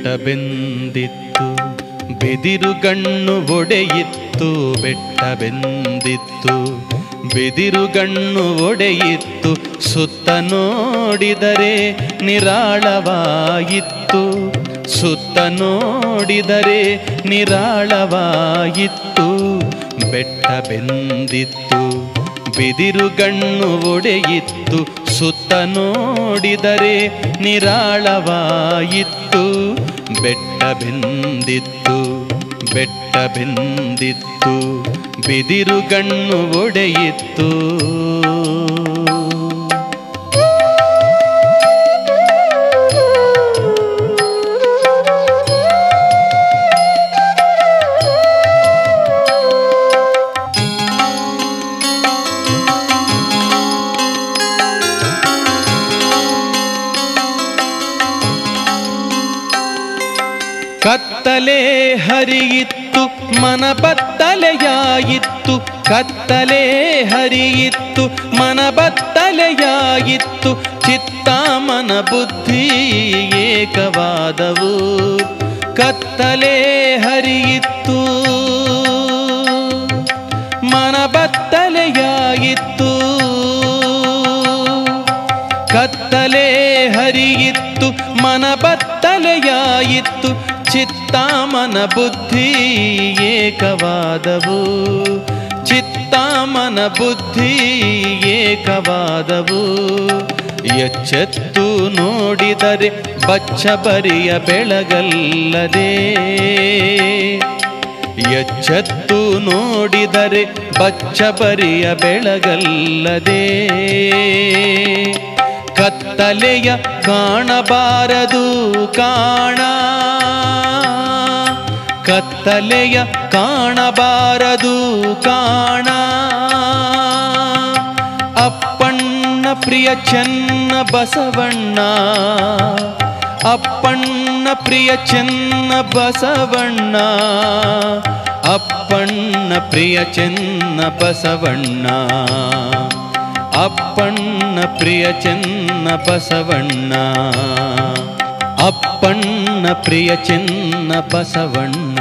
ಬೆಟ್ಟ ಬೆಂದಿತ್ತು ಬೆದಿರುಗಣ್ಣು ಒಡೆಯಿತ್ತು ಬೆಟ್ಟ ಬೆಂದಿತ್ತು ಬೆದಿರುಗಣ್ಣು ಒಡೆಯಿತ್ತು ಸುತ್ತ ನೋಡಿದರೆ ನಿರಾಳವಾಯಿತ್ತು ಸುತ್ತ ನೋಡಿದರೆ ನಿರಾಳವಾಯಿತ್ತು ಬೆಟ್ಟ ಬೆಂದಿತ್ತು ಬಿದಿರುಗಣ್ಣು ಒಡೆಯಿತ್ತು ಸುತ್ತ ನೋಡಿದರೆ ನಿರಾಳವಾಯಿತ್ತು ಬೆಟ್ಟ ಬೆಂದಿತ್ತು ಬೆಟ್ಟ ಬೆಂದಿತ್ತು ಬಿದಿರುಗಣ್ಣು ಒಡೆಯಿತ್ತು ಕತ್ತಲೆ ಹರಿಯಿತ್ತು ಮನ ಬತ್ತಲೆಯಾಯಿತ್ತು ಕತ್ತಲೆ ಹರಿಯಿತ್ತು ಮನ ಬತ್ತಲೆಯಾಯಿತ್ತು ಚಿತ್ತ ಮನ ಬುದ್ಧಿ ಏಕವಾದವು ಕತ್ತಲೆ ಹರಿಯಿತ್ತು ಮನ ಬತ್ತಲೆಯಾಯಿತ್ತು ಕತ್ತಲೆ ಹರಿಯಿತ್ತು ಮನ ಬತ್ತಲೆಯಾಯಿತ್ತು ಚಿತ್ತ ಮನ ಬುದ್ಧಿ ಏಕವಾದವು ಚಿತ್ತ ಮನ ಬುದ್ಧಿ ಏಕವಾದವು ಎಚ್ಚೆತ್ತು ನೋಡಿದರೆ ಬಚ್ಚ ಬರಿಯ ಬೆಳಗಲ್ಲದೆ ಎಚ್ಚೆತ್ತು ನೋಡಿದರೆ ಬಚ್ಚ ಬರಿಯ ಬೆಳಗಲ್ಲದೆ ಕತ್ತಲೆಯ ಕಾಣಬಾರದು ಕಾಣ ಕತ್ತಲೆಯ ಕಾಣಬಾರದು ಕಾಣ ಅಪ್ಪಣ್ಣ ಪ್ರಿಯ ಚೆನ್ನ ಬಸವಣ್ಣ ಅಪ್ಪಣ್ಣ ಪ್ರಿಯ ಚೆನ್ನ ಬಸವಣ್ಣ ಅಪ್ಪಣ್ಣ ಪ್ರಿಯ ಚೆನ್ನ ಬಸವಣ್ಣ ಅಪ್ಪಣ್ಣ ಪ್ರಿಯ ಚೆನ್ನ ಬಸವಣ್ಣ ಅಪ್ಪಣ್ಣ ಪ್ರಿಯ ಚೆನ್ನ ಬಸವಣ್ಣ